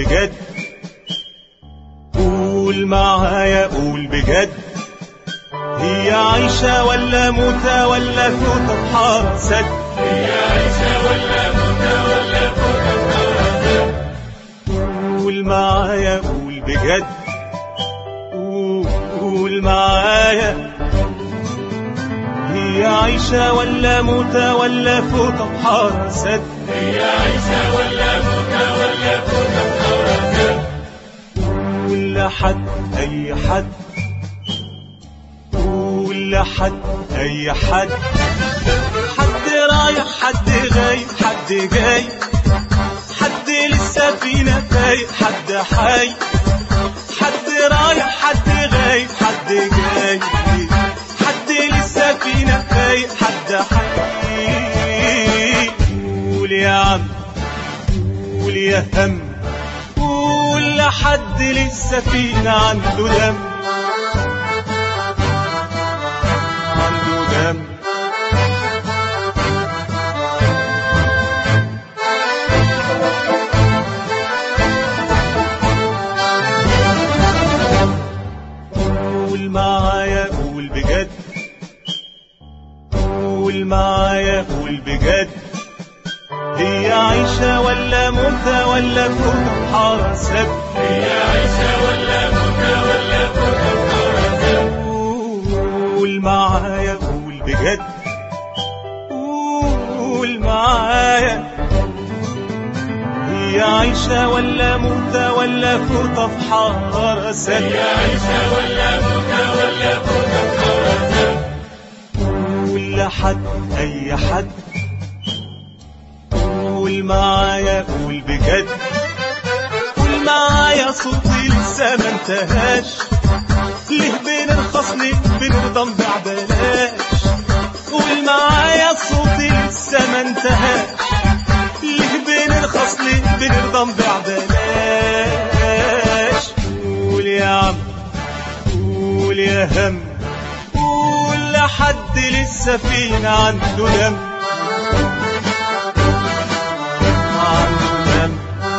بجد قول معايا قول بجد هي عايشة ولا موتة ولا فوتة في حارة سد هي عايشة ولا موتة ولا فوتة في حارة سد قول معايا قول بجد قول قول معايا هي عايشة ولا موتة ولا فوتة في حارة سد هي عايشة ولا موتة ولا فوتة في حارة سد قول لحد أي حد قول لحد أي حد حد رايح حد غايب حد جاي حد لسه فينا فايق حد حي حد رايح حد غايب حد جاي حد لسه فينا فايق حد حي قول يا عم قول يا هم قول لحد لسه فينا عنده دم عنده دم قول معايا قول بجد قول معايا قول بجد هي عايشة ولا موتة ولا فوتة في حارة سد هي عايشة ولا موتة ولا فوتة في حارة سد قول معايا قول بجد قول معايا هي عايشة ولا موتة ولا فوتة في حارة هي سد عايشة ولا موتة ولا فوتة في حارة سد قول لحد أي حد قول معايا قول بجد قول معايا صوتي لسه ما انتهاش ليه بنرخص ليه بنرضى بعبلاش قول معايا صوتي لسه ما انتهاش ليه بنرخص ليه بنرضى بعبلاش قول يا عم قول يا هم قول لحد لسه فينا عنده دم عنده دم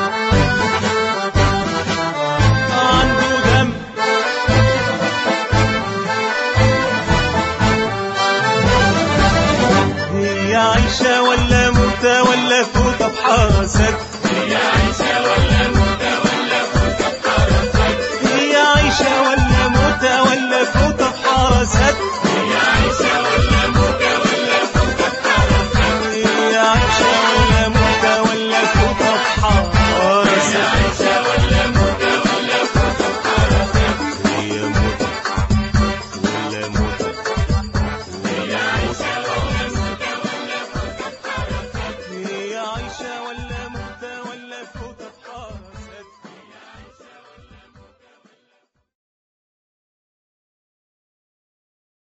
عنده دم هي عايشة ولا موتة ولا فوتة في حارة سد